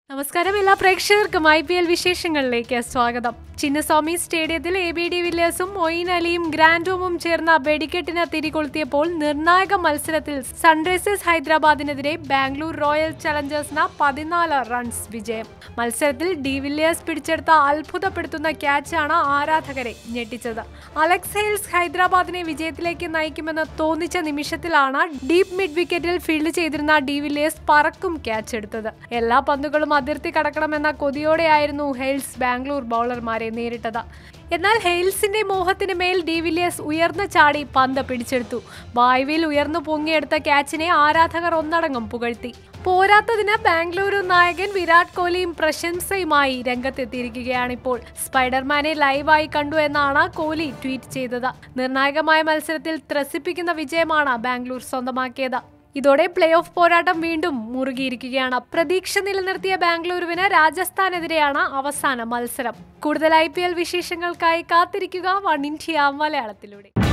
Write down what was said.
നമസ്കാരം എല്ലാ പ്രേക്ഷകർക്കും ഐ പി എൽ വിശേഷങ്ങളിലേക്ക് സ്വാഗതം ചിന്നസ്വാമി സ്റ്റേഡിയത്തിൽ എ ബി ഡി വില്ലേഴ്സും മൊയിൻ അലിയും ഗ്രാൻഡോമും ചേർന്ന വെടിക്കെട്ടിന് തിരികൊളുത്തിയപ്പോൾ നിർണായക മത്സരത്തിൽ സൺറൈസേഴ്സ് ഹൈദരാബാദിനെതിരെ ബാംഗ്ലൂർ റോയൽ ചലഞ്ചേഴ്സിന് പതിനാല് റൺസ് വിജയം മത്സരത്തിൽ ഡി വില്ലേഴ്സ് പിടിച്ചെടുത്ത അത്ഭുതപ്പെടുത്തുന്ന ക്യാച്ചാണ് ആരാധകരെ ഞെട്ടിച്ചത് അലക്സ് ഹെയിൽസ് ഹൈദരാബാദിനെ വിജയത്തിലേക്ക് നയിക്കുമെന്ന് തോന്നിച്ച നിമിഷത്തിലാണ് ഡീപ് മിഡ് വിക്കറ്റിൽ ഫീൽഡ് ചെയ്തിരുന്ന ഡി വില്ലേഴ്സ് പറക്കും ക്യാച്ച് എടുത്തത് എല്ലാ പന്തുകളും അതിർത്തി കടക്കണമെന്ന കൊതിയോടെയായിരുന്നു ഹെയിൽസ് ബാംഗ്ലൂർ ബൗളർമാരെ നേരിട്ടത് എന്നാൽ ഹെയിൽസിന്റെ മോഹത്തിന് മേൽ ഡി വില്ലിയേഴ്സ് ഉയർന്നു ചാടി പന്ത് പിടിച്ചെടുത്തു വായുവിൽ ഉയർന്നു പൊങ്ങിയെടുത്ത ക്യാച്ചിനെ ആരാധകർ ഒന്നടങ്കം പുകഴ്ത്തി പോരാത്തതിന് ബാംഗ്ലൂരു നായകൻ വിരാട് കോഹ്ലിയും പ്രശംസയുമായി രംഗത്തെത്തിയിരിക്കുകയാണിപ്പോൾ സ്പൈഡർമാനെ ലൈവായി കണ്ടു എന്നാണ് കോഹ്ലി ട്വീറ്റ് ചെയ്തത് നിർണായകമായ മത്സരത്തിൽ ത്രസിപ്പിക്കുന്ന വിജയമാണ് ബാംഗ്ലൂർ സ്വന്തമാക്കിയത് ഇതോടെ പ്ലേ ഓഫ് പോരാട്ടം വീണ്ടും മുറുകിയിരിക്കുകയാണ് പ്രതീക്ഷ നിലനിർത്തിയ ബാംഗ്ലൂരുവിന് രാജസ്ഥാനെതിരെയാണ് അവസാന മത്സരം കൂടുതൽ ഐ വിശേഷങ്ങൾക്കായി കാത്തിരിക്കുക വൺ ഇന്ത്യ മലയാളത്തിലൂടെ